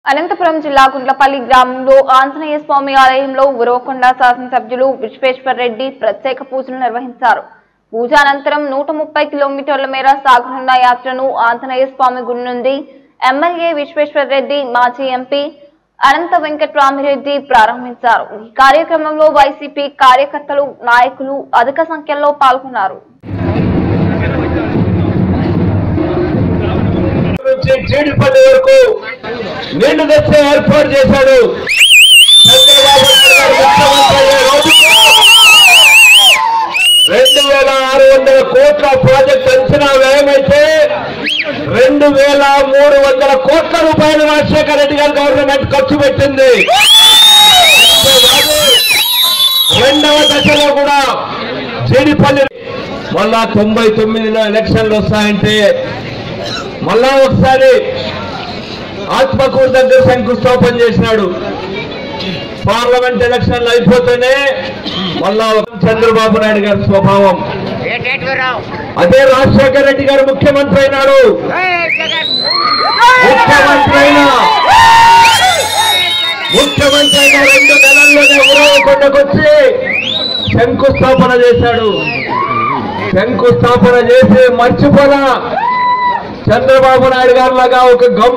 అనంతపురం జిల్లా గుండ్లపల్లి గ్రామంలో ఆంజనేయ స్వామి ఆలయంలో ఉరవకొండ శాసనసభ్యులు విశ్వేశ్వర్ రెడ్డి ప్రత్యేక పూజలు నిర్వహించారు పూజ అనంతరం నూట ముప్పై కిలోమీటర్ల మేర సాగనున్న యాత్రను ఆంజనేయ స్వామి గుడి నుండి ఎమ్మెల్యే విశ్వేశ్వర్ రెడ్డి మాజీ ఎంపీ అనంత వెంకట్రామిరెడ్డి ప్రారంభించారు ఈ కార్యక్రమంలో వైసీపీ కార్యకర్తలు నాయకులు అధిక సంఖ్యలో పాల్గొన్నారు నుంచి జీడిపల్లి వరకు నీళ్లు తెచ్చే ఏర్పాటు చేశాడు చంద్రబాబు నాయుడు గారు ముఖ్యమంత్రి అయ్యే రోజుకు రెండు వేల ఆరు వందల కోట్ల ప్రాజెక్ట్ అంచనా వ్యయమైతే రెండు వేల మూడు వందల కోట్ల రూపాయలు రాజశేఖర రెడ్డి గారి గవర్నమెంట్ ఖర్చు పెట్టింది అంతేకాదు, రెండవ దశలో కూడా జీడిపల్లి మళ్ళా తొంభై తొమ్మిదిలో ఎలక్షన్లు వస్తాయంటే మళ్ళా ఒకసారి ఆత్మకూరు దగ్గర శంకుస్థాపన చేసినాడు పార్లమెంట్ ఎలక్షన్లు అయిపోతేనే మళ్ళా ఒక చంద్రబాబు నాయుడు గారి స్వభావం అదే రాజశేఖర రెడ్డి గారు ముఖ్యమంత్రి అయినాడు ముఖ్యమంత్రి అయినా ముఖ్యమంత్రి అయిన రెండు నెలల్లోనే ఉరవకొండకొచ్చి శంకుస్థాపన చేశాడు శంకుస్థాపన చేసి మర్చిపోలా చంద్రబాబు నాయుడు గారు లాగా ఒక గమ్